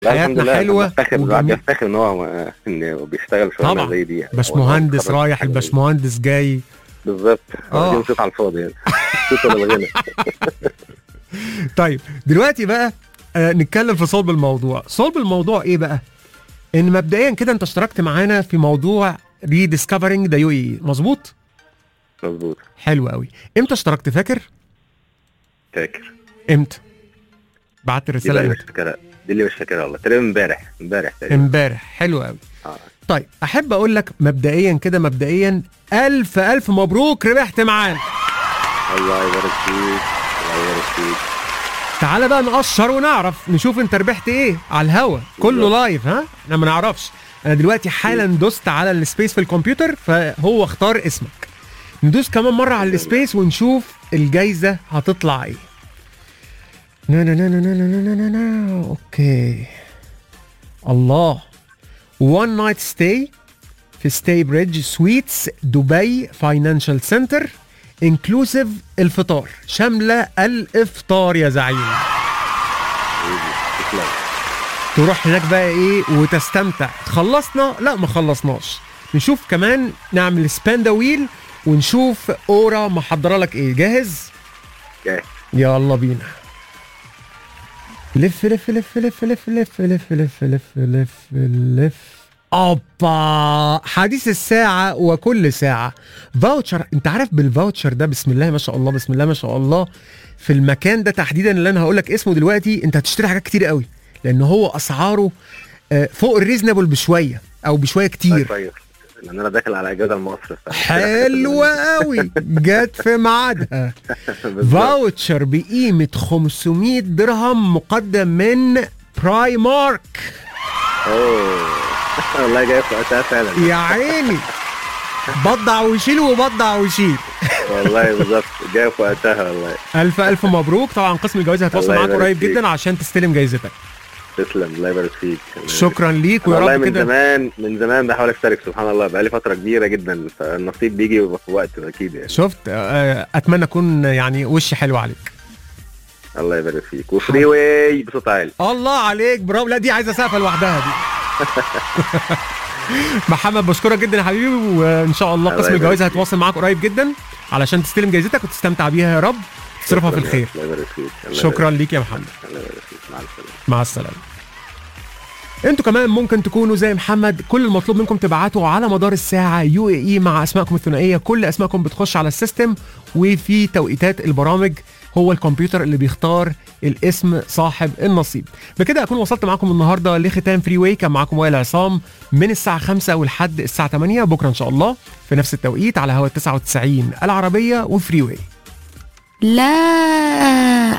لا، الحمد حياتنا لله، حلوه بفتخر الواحد وجميل. بيفتخر ان هو انه بيشتغل شغلانه طبعا. زي دي يعني. باشمهندس هو اتخرج رايح حاجة زي دي. الباشمهندس جاي بالظبط آه. واخدين صوت على الفاضي يعني صوت للغنى طيب دلوقتي بقى آه نتكلم في صلب الموضوع صلب الموضوع ايه بقى ان مبدئيا كده انت اشتركت معانا في موضوع ريديسكفرنج ذا يو اي مظبوط مظبوط حلو قوي امتى اشتركت فاكر فاكر امتى بعت دي الرساله بقى اللي مش امتى فاكرها دي اللي مش فاكرها والله تقريبا امبارح امبارح تقريبا امبارح حلو قوي آه. طيب احب اقول لك مبدئيا كده مبدئيا الف الف مبروك ربحت معانا الله يبارك فيك الله يبارك فيك تعالى بقى نقشر ونعرف نشوف انت ربحت ايه على الهوا كله بالظبط. لايف ها احنا ما نعرفش انا دلوقتي حالا دوست على السبيس في الكمبيوتر فهو اختار اسمك ندوس كمان مره على السبيس ونشوف الجايزه هتطلع ايه نا نا نا نا نا نا نا نا نا. اوكي الله وان نايت ستاي في ستاي بريدج سويتس دبي فاينانشال سنتر انكلوسيف الفطار شامله الافطار يا زعيم تسلم تروح هناك بقى ايه وتستمتع خلصنا لا ما خلصناش نشوف كمان نعمل سبان ذا ويل ونشوف اورا محضره لك ايه جاهز جاهز. يلا بينا لف لف لف لف لف لف لف لف لف لف لف اوبا حديث الساعة وكل ساعة فاوتشر انت عارف بالفاوتشر ده بسم الله ما شاء الله بسم الله ما شاء الله في المكان ده تحديدا اللي انا هقول لك اسمه دلوقتي انت هتشتري حاجات كتير قوي لان هو اسعاره آه، فوق الريزنبل بشوية او بشوية كتير طيب لان انا داخل على اجازه لمصر ف- حلوة قوي جت في ميعادها بالظبط. فاوتشر بقيمة 500 درهم مقدم من براي مارك اوه والله جاي في وقتها فعلا يا عيني بضع وشيل وبضع وشيل والله بالظبط جاي في وقتها والله الف الف مبروك طبعا قسم الجوائز هيتواصل الله معاك يبارك قريب فيك. جدا عشان تستلم جايزتك تسلم الله يبارك فيك شكرا ليك ويا والله رب من كده زمان من زمان بحاول اشترك سبحان الله بقالي فتره كبيره جدا فالنصيب بيجي في وقت اكيد يعني شفت آه، اتمنى اكون يعني وشي حلو عليك الله يبارك فيك وفري واي بصوت عالي الله عليك برافو لا دي عايزه سقفه لوحدها دي محمد بشكرك جدا يا حبيبي وان شاء الله الله قسم يبارك الجوائز فيك. هيتواصل معاك قريب جدا علشان تستلم جايزتك وتستمتع بيها يا رب تصرفها في شكراً. الخير الله يبارك فيك الله شكرا يبارك ليك يا محمد فيك. الله يبارك فيك مع السلامه مع السلامه انتوا كمان ممكن تكونوا زي محمد كل المطلوب منكم تبعتوا على مدار الساعه يو اي اي مع اسمائكم الثنائيه كل اسمائكم بتخش على السيستم وفي توقيتات البرامج هو الكمبيوتر اللي بيختار الاسم صاحب النصيب بكده اكون وصلت معاكم النهارده لختام فري واي كان معاكم وائل عصام من الساعه 5 ولحد الساعه 8 بكره ان شاء الله في نفس التوقيت على هوا 99 العربيه وفري واي لا